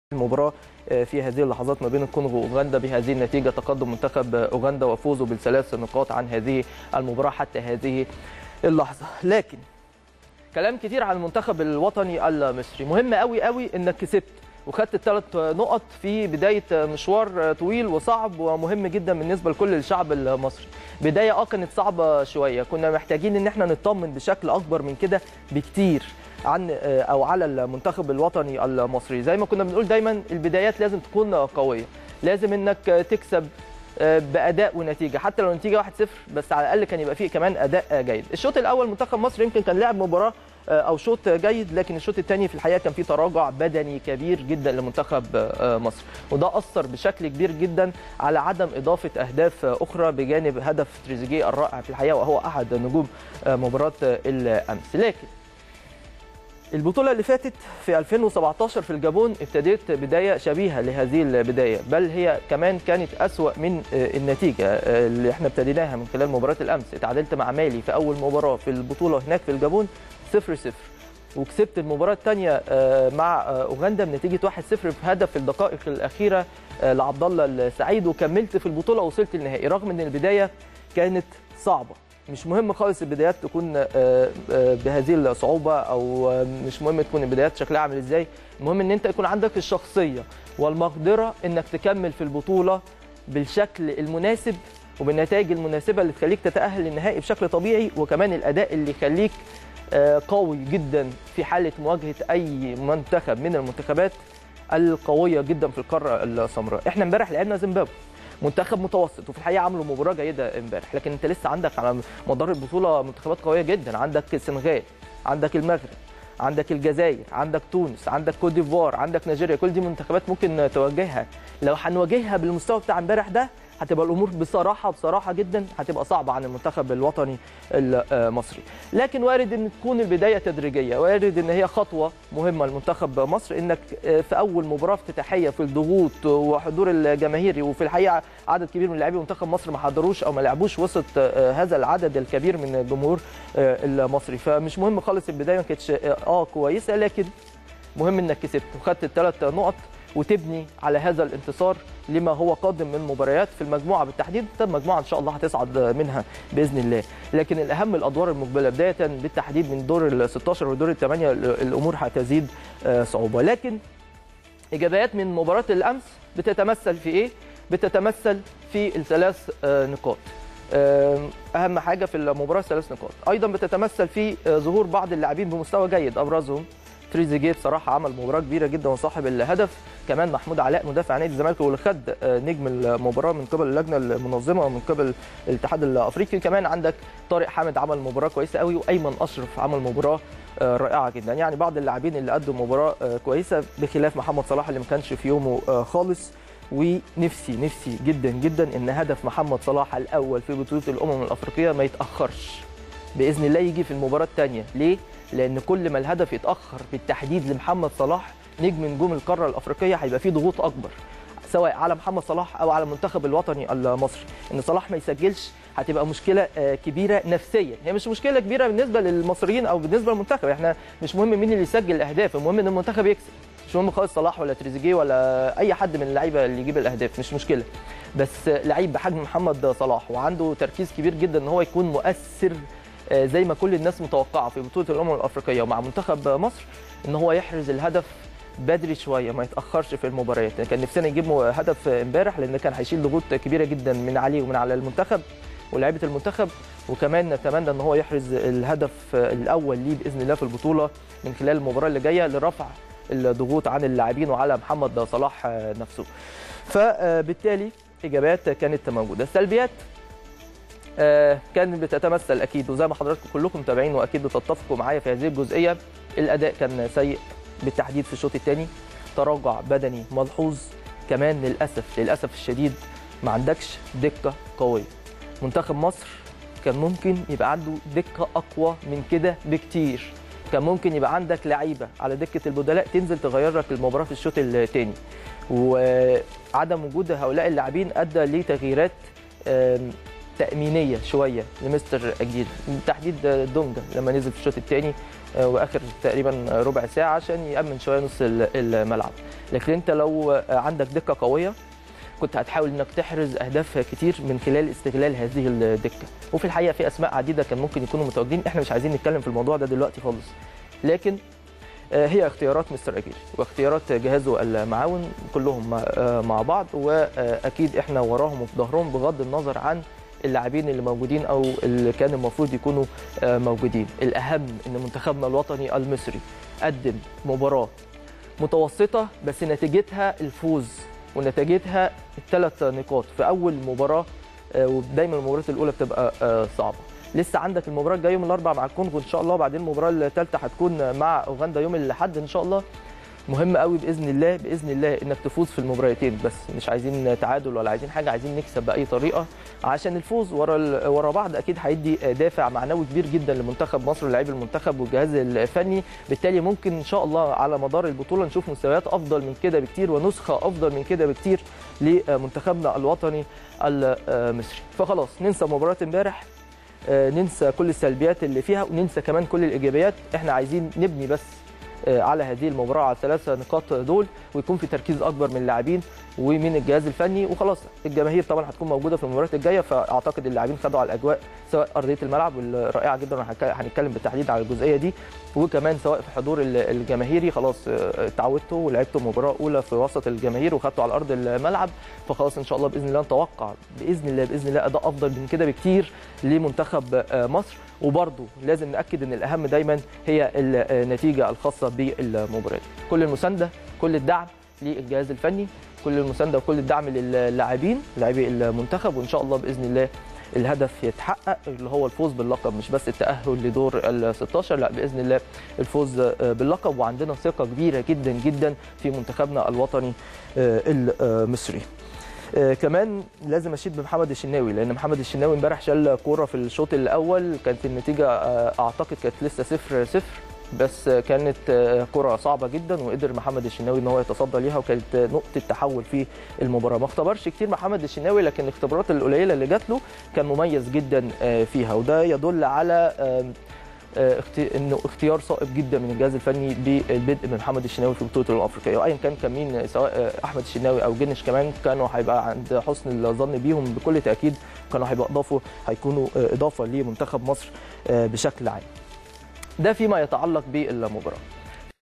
المباراة في هذه اللحظات ما بين الكونغو واوغندا بهذه النتيجة تقدم منتخب اوغندا وفوزه بالثلاث نقاط عن هذه المباراة حتى هذه اللحظة لكن كلام كتير عن المنتخب الوطني المصري مهم قوي قوي انك كسبت وخدت الثلاث نقط في بدايه مشوار طويل وصعب ومهم جدا بالنسبه لكل الشعب المصري بدايه اه كانت صعبه شويه كنا محتاجين ان احنا نطمن بشكل اكبر من كده بكتير عن او على المنتخب الوطني المصري زي ما كنا بنقول دايما البدايات لازم تكون قويه لازم انك تكسب باداء ونتيجه حتى لو النتيجه 1-0 بس على الاقل كان يبقى فيه كمان اداء جيد الشوط الاول منتخب مصر يمكن كان لعب مباراه او شوط جيد لكن الشوط الثاني في الحقيقه كان فيه تراجع بدني كبير جدا لمنتخب مصر وده اثر بشكل كبير جدا على عدم اضافه اهداف اخرى بجانب هدف تريزيجيه الرائع في الحقيقه وهو احد نجوم مباراه الامس لكن البطوله اللي فاتت في 2017 في الجابون ابتديت بدايه شبيهه لهذه البدايه بل هي كمان كانت اسوا من النتيجه اللي احنا ابتديناها من خلال مباراه الامس اتعادلت مع مالي في اول مباراه في البطوله هناك في الجابون 0 0 وكسبت المباراه الثانيه مع اوغندا بنتيجه 1 0 في هدف في الدقائق الاخيره لعبد الله السعيد وكملت في البطوله وصلت النهائي رغم ان البدايه كانت صعبه مش مهم خالص البدايات تكون بهذه الصعوبه او مش مهم تكون البدايات شكلها عامل ازاي المهم ان انت يكون عندك الشخصيه والمقدره انك تكمل في البطوله بالشكل المناسب وبالنتائج المناسبه اللي تخليك تتاهل للنهائي بشكل طبيعي وكمان الاداء اللي يخليك قوي جدا في حاله مواجهه اي منتخب من المنتخبات القويه جدا في القاره السمراء احنا امبارح لعبنا زيمبابوي منتخب متوسط وفي الحقيقه عملوا مباراه جيده امبارح لكن انت لسه عندك على مدار البطوله منتخبات قويه جدا عندك السنغال عندك المغرب عندك الجزائر عندك تونس عندك كوت ديفوار عندك نيجيريا كل دي منتخبات ممكن تواجهها لو هنواجهها بالمستوى بتاع امبارح ده هتبقى الامور بصراحه بصراحه جدا هتبقى صعبه عن المنتخب الوطني المصري لكن وارد ان تكون البدايه تدريجيه وارد ان هي خطوه مهمه لمنتخب مصر انك في اول مباراه افتتاحيه في الضغوط وحضور الجماهيري وفي الحقيقه عدد كبير من لاعبي منتخب مصر ما حضروش او ما لعبوش وسط هذا العدد الكبير من الجمهور المصري فمش مهم خالص البدايه ما كانتش اه كويسه لكن مهم انك كسبت وخدت الثلاث نقط وتبني على هذا الانتصار لما هو قادم من مباريات في المجموعه بالتحديد المجموعه ان شاء الله هتصعد منها باذن الله لكن الاهم الادوار المقبله بدايه بالتحديد من دور ال 16 ودور الثمانيه الامور هتزيد صعوبه لكن ايجابيات من مباراه الامس بتتمثل في ايه بتتمثل في الثلاث نقاط اهم حاجه في المباراه ثلاث نقاط ايضا بتتمثل في ظهور بعض اللاعبين بمستوى جيد ابرزهم تريزيجيه بصراحه عمل مباراه كبيره جدا وصاحب الهدف كمان محمود علاء مدافع نادي الزمالك واللي خد نجم المباراه من قبل اللجنه المنظمه ومن قبل الاتحاد الافريقي كمان عندك طارق حامد عمل مباراه كويسه قوي وايمن اشرف عمل مباراه رائعه جدا يعني بعض اللاعبين اللي قدوا مباراه كويسه بخلاف محمد صلاح اللي ما كانش في يومه خالص ونفسي نفسي جدا جدا ان هدف محمد صلاح الاول في بطوله الامم الافريقيه ما يتاخرش باذن الله يجي في المباراه الثانيه ليه لان كل ما الهدف يتاخر بالتحديد لمحمد صلاح نجم نجوم القاره الافريقيه هيبقى فيه ضغوط اكبر سواء على محمد صلاح او على المنتخب الوطني المصري ان صلاح ما يسجلش هتبقى مشكله كبيره نفسيا هي مش مشكله كبيره بالنسبه للمصريين او بالنسبه للمنتخب احنا مش مهم مين اللي يسجل الاهداف المهم ان المنتخب يكسب مش مهم خالص صلاح ولا تريزيجيه ولا اي حد من اللعيبه اللي يجيب الاهداف مش مشكله بس لعيب بحجم محمد صلاح وعنده تركيز كبير جدا ان هو يكون مؤثر زي ما كل الناس متوقعه في بطوله الامم الافريقيه ومع منتخب مصر ان هو يحرز الهدف بدري شويه ما يتاخرش في المباريات كان نفسنا نجيب هدف امبارح لان كان هيشيل ضغوط كبيره جدا من عليه ومن على المنتخب ولاعيبه المنتخب وكمان نتمنى ان هو يحرز الهدف الاول ليه باذن الله في البطوله من خلال المباراه اللي جايه لرفع الضغوط عن اللاعبين وعلى محمد صلاح نفسه فبالتالي ايجابيات كانت موجوده السلبيات كانت بتتمثل اكيد وزي ما حضراتكم كلكم متابعين واكيد بتتفقوا معايا في هذه الجزئيه الاداء كان سيء بالتحديد في الشوط الثاني تراجع بدني ملحوظ كمان للاسف للاسف الشديد ما عندكش دكه قويه منتخب مصر كان ممكن يبقى عنده دكه اقوى من كده بكتير كان ممكن يبقى عندك لعيبه على دكه البدلاء تنزل تغير لك المباراه في الشوط الثاني وعدم وجود هؤلاء اللاعبين ادى لتغييرات تامينيه شويه لمستر اجيل بالتحديد دونجا لما نزل في الشوط الثاني واخر تقريبا ربع ساعه عشان يامن شويه نص الملعب لكن انت لو عندك دكه قويه كنت هتحاول انك تحرز اهداف كتير من خلال استغلال هذه الدكه وفي الحقيقه في اسماء عديده كان ممكن يكونوا متواجدين احنا مش عايزين نتكلم في الموضوع ده دلوقتي خالص لكن هي اختيارات مستر اجيل واختيارات جهازه المعاون كلهم مع بعض واكيد احنا وراهم وفي ظهرهم بغض النظر عن اللاعبين اللي موجودين او اللي كان المفروض يكونوا موجودين الاهم ان منتخبنا الوطني المصري قدم مباراه متوسطه بس نتيجتها الفوز ونتيجتها الثلاث نقاط في اول مباراه ودايما المباريات الاولى بتبقى صعبه لسه عندك المباراه الجايه يوم الاربعاء مع الكونغو ان شاء الله وبعدين المباراه الثالثه هتكون مع اوغندا يوم الاحد ان شاء الله مهم قوي باذن الله باذن الله انك تفوز في المباراتين بس مش عايزين تعادل ولا عايزين حاجه عايزين نكسب باي طريقه عشان الفوز ورا ورا بعض اكيد هيدي دافع معنوي كبير جدا لمنتخب مصر ولاعيب المنتخب والجهاز الفني بالتالي ممكن ان شاء الله على مدار البطوله نشوف مستويات افضل من كده بكتير ونسخه افضل من كده بكتير لمنتخبنا الوطني المصري فخلاص ننسى مباراه امبارح ننسى كل السلبيات اللي فيها وننسى كمان كل الايجابيات احنا عايزين نبني بس على هذه المباراه على الثلاث نقاط دول ويكون في تركيز اكبر من اللاعبين ومن الجهاز الفني وخلاص الجماهير طبعا هتكون موجوده في المباريات الجايه فاعتقد اللاعبين خدوا على الاجواء سواء ارضيه الملعب الرائعه جدا هنتكلم بالتحديد على الجزئيه دي وكمان سواء في حضور الجماهيري خلاص اتعودتوا ولعبتوا مباراه اولى في وسط الجماهير وخدتوا على ارض الملعب فخلاص ان شاء الله باذن الله نتوقع باذن الله باذن الله اداء افضل من كده بكتير لمنتخب مصر وبرضه لازم ناكد ان الاهم دايما هي النتيجه الخاصه بالمباراه كل المسانده كل الدعم للجهاز الفني كل المسانده وكل الدعم للاعبين لاعبي المنتخب وان شاء الله باذن الله الهدف يتحقق اللي هو الفوز باللقب مش بس التاهل لدور ال 16 لا باذن الله الفوز باللقب وعندنا ثقه كبيره جدا جدا في منتخبنا الوطني المصري آه كمان لازم اشيد بمحمد الشناوي لان محمد الشناوي امبارح شال كوره في الشوط الاول كانت النتيجه آه اعتقد كانت لسه صفر صفر بس كانت آه كره صعبه جدا وقدر محمد الشناوي ان هو يتصدى ليها وكانت نقطه تحول في المباراه ما اختبرش كتير محمد الشناوي لكن الاختبارات القليله اللي جات له كان مميز جدا فيها وده يدل على انه اختيار صائب جدا من الجهاز الفني بالبدء من محمد الشناوي في بطوله الامم الافريقيه وايا كان كان مين سواء احمد الشناوي او جنش كمان كانوا هيبقى عند حسن الظن بيهم بكل تاكيد كانوا هيبقى اضافوا هيكونوا اضافه لمنتخب مصر بشكل عام. ده فيما يتعلق بالمباراه.